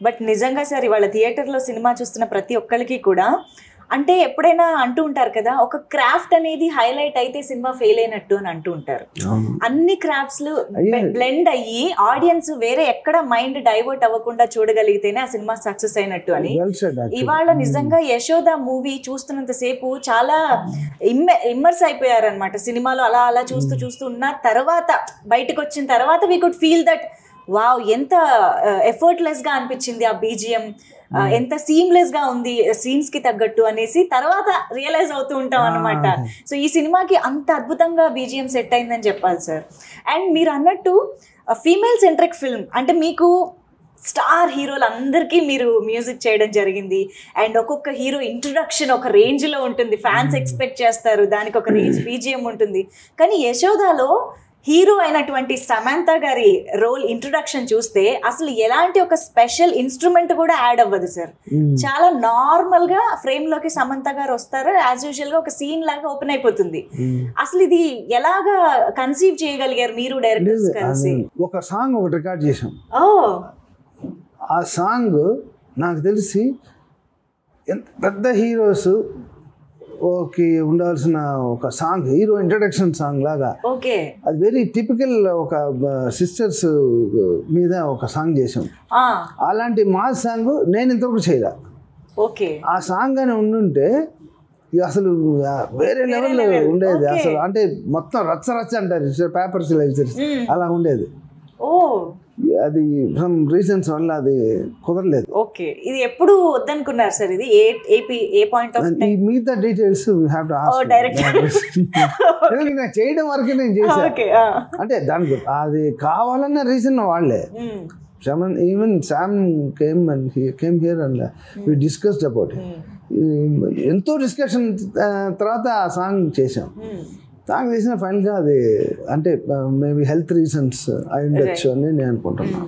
But నిజంగా sir ఇవాళ థియేటర్లో సినిమా చూస్తున్న ప్రతి ఒక్కరికి కూడా అంటే ఎప్పుడైనా అంటూ ఉంటారు కదా ఒక క్రాఫ్ట్ అనేది హైలైట్ అయితే సినిమా ఫెయిల్ అయినట్టు అని అంటూ ఉంటారు అవును అన్ని క్రాఫ్ట్స్ అయ్యే. బ్లెండ్ అయ్యి ఆడియన్స్ వేరే ఎక్కడ మైండ్ డైవర్ట్ అవ్వకుండా చూడగలిగితేనే ఆ సినిమా సక్సెస్ అయినట్టు అని వెల్ సెడ్ ఇవాళ నిజంగా యశోద మూవీ చూస్తున్నంత సేపు చాలా ఇమ్మర్స్ అయిపోయారనమాట సినిమాలో అలా అలా చూస్తూ చూస్తూ ఉన్న తర్వాత బయటకు వచ్చిన తర్వాత we could feel that wow ఎంత ఎఫర్ట్లెస్ గా అనిపించింది ఆ బీజిఎం ఎంత సీమ్లెస్ గా ఉంది సీన్స్ కి తగ్గట్టు అనేసి తర్వాత రియలైజ్ అవుతూ ఉంటాం అనమాట సో ఈ సినిమాకి అంత అద్భుతంగా బీజిఎం సెట్ అయిందని చెప్పాలి సార్ అండ్ మీరు అన్నట్టు ఫీమేల్ సెంట్రిక్ ఫిల్మ్ అంటే మీకు స్టార్ హీరోలు అందరికీ మీరు మ్యూజిక్ చేయడం జరిగింది అండ్ ఒక్కొక్క హీరో ఇంట్రొడక్షన్ ఒక రేంజ్ లో ఉంటుంది ఫ్యాన్స్ ఎక్స్పెక్ట్ చేస్తారు దానికి ఒక రేంజ్ బీజిఎం ఉంటుంది కానీ యశోదాలో హీరో అయినటువంటి సమంత గారి రోల్ ఇంట్రొడక్షన్ చూస్తే అసలు ఎలాంటి ఒక స్పెషల్ ఇన్స్ట్రుమెంట్ కూడా యాడ్ అవ్వదు సార్ చాలా నార్మల్ గా ఫ్రేమ్ లోకి సమంత గారు వస్తారు యాజ్ యూజువల్ గా ఒక సీన్ లాగా ఓపెన్ అయిపోతుంది అసలు ఇది ఎలాగా కన్సీవ్ చేయగలిగారు మీరు డైరెక్టర్స్ కలిసి ఒక సాంగ్ ఒకటి రికార్డ్ చేసాం ఓ ఆ సాంగ్ నాకు తెలిసి ఎంత పెద్ద హీరోస్ ఓకే ఉండాల్సిన ఒక సాంగ్ హీరో ఇంట్రడక్షన్ సాంగ్ లాగా ఓకే అది వెరీ టిపికల్ ఒక సిస్టర్స్ మీద ఒక సాంగ్ చేసాం ఆ అలాంటి మా సాంగ్ నేను ఇంతవరకు చేయలే ఓకే ఆ సాంగ్ అని ఉండుంటే ఇది అసలు ఆ, వేరే లెవెల్లో level. ఉండేది Okay. అసలు అంటే మొత్తం రచ్చ రచ్చ అంటారు పేపర్స్ అలా ఉండేది ఓ అది సమ్ రీజన్స్ వల్ల అది కుదరలేదు ఓకే ఇది ఎప్పుడు వద్దనుకున్నారు సార్ ఇది ఏ ఏపీ ఏ పాయింట్ ఆఫ్ ఈ మిగతా డీటెయిల్స్ హ్యావ్ టు ఓ డైరెక్ట్ ఎందుకంటే నేను చేయడం వరకు నేను చేశాను ఓకే అంటే దానికి అది కావాలన్న రీజన్ వాళ్ళే Thaman even Sam came and came here and we discussed about ఎంతో డిస్కషన్ తర్వాత ఆ సాంగ్ చేసాం సాంగ్ చేసిన ఫైనల్గా అది అంటే మేబీ హెల్త్ రీజన్స్ అయి ఉండొచ్చు అని నేను అనుకుంటున్నాను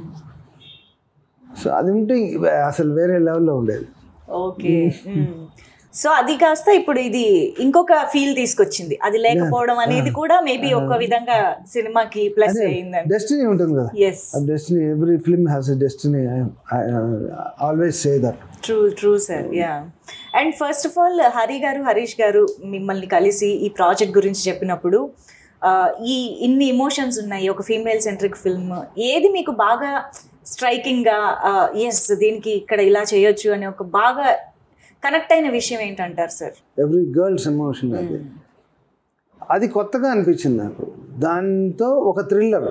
సో అది ఉంటే అసలు వేరే లెవెల్లో ఉండేది ఓకే సో అది కాస్త ఇప్పుడు ఇది ఇంకొక ఫీల్ తీసుకొచ్చింది అది లేకపోవడం అనేది కూడా మేబీ ఒక విధంగా సినిమాకి ప్లస్ అయిందండి డెస్టినీ ఉంటుంది కదా yes ah destiny every film has a destiny always say that true true sir yeah and first of all Hari garu Harish గారు మిమ్మల్ని కలిసి ఈ ప్రాజెక్ట్ గురించి చెప్పినప్పుడు ఆ, ఈ ఇన్ని ఇమోషన్స్ ఉన్నాయి ఒక ఫీమేల్ సెంట్రిక్ ఫిల్మ్ ఏది మీకు బాగా స్ట్రైకింగ్గా ఎస్ దీనికి ఇక్కడ ఇలా చేయొచ్చు అని ఒక బాగా కనెక్ట్ అయిన విషయం ఏంటంటారు సార్ ఎవ్రీ గర్ల్స్ ఎమోషన్ అది అది కొత్తగా అనిపించింది నాకు దాంతో ఒక థ్రిల్లర్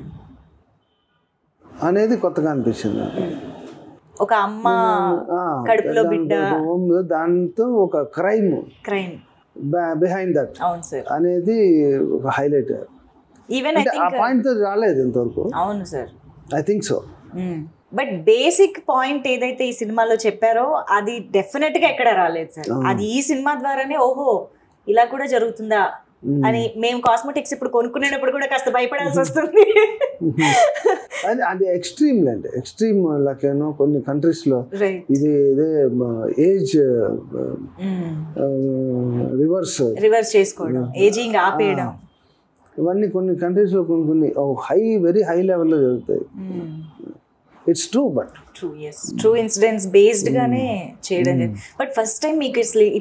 అనేది కొత్తగా అనిపించింది నాకు ఒక అమ్మ ఆ, కడుపులో బిడ్డ దాంతో ఒక home, దాంతో ఒక క్రైమ్ క్రైమ్ బిహైండ్ దట్ అవును సార్ అనేది ఒక హైలైట్ ఈవెన్ ఐ అంటే ఆ థింక్ పాయింట్ రాలేదు ఇంతవరకు అవును sir I think so but basic point ఏదైతే ఈ సినిమాలో చెప్పారో అది డెఫినెట్ గా ఎక్కడ రాలేదు సార్ అది ఈ సినిమా ద్వారానే ఓహో ఇలా కూడా జరుగుతుందా అని మేము కాస్మెటిక్స్ ఇప్పుడు కొనుక్కునేటప్పుడు కూడా కాస్త భయపడాల్సి వస్తుంది అది అది ఎక్స్ట్రీమ్ అండి ఎక్స్ట్రీమ్ లాకేనో కొన్ని కంట్రీస్లో రైట్ ఇది ఇదే ఏజ్ రివర్స్ రివర్స్ చేసుకోవడం ఏజింగ్ ఆపేయడం ఇవన్నీ కొన్ని కంట్రీస్లో కొన్ని కొన్ని హై వెరీ హై లెవెల్లో జరుగుతాయి it's true but true yes true incidents based గానే చేయడం బట్ ఫస్ట్ టైం మీకు అసలు ఈ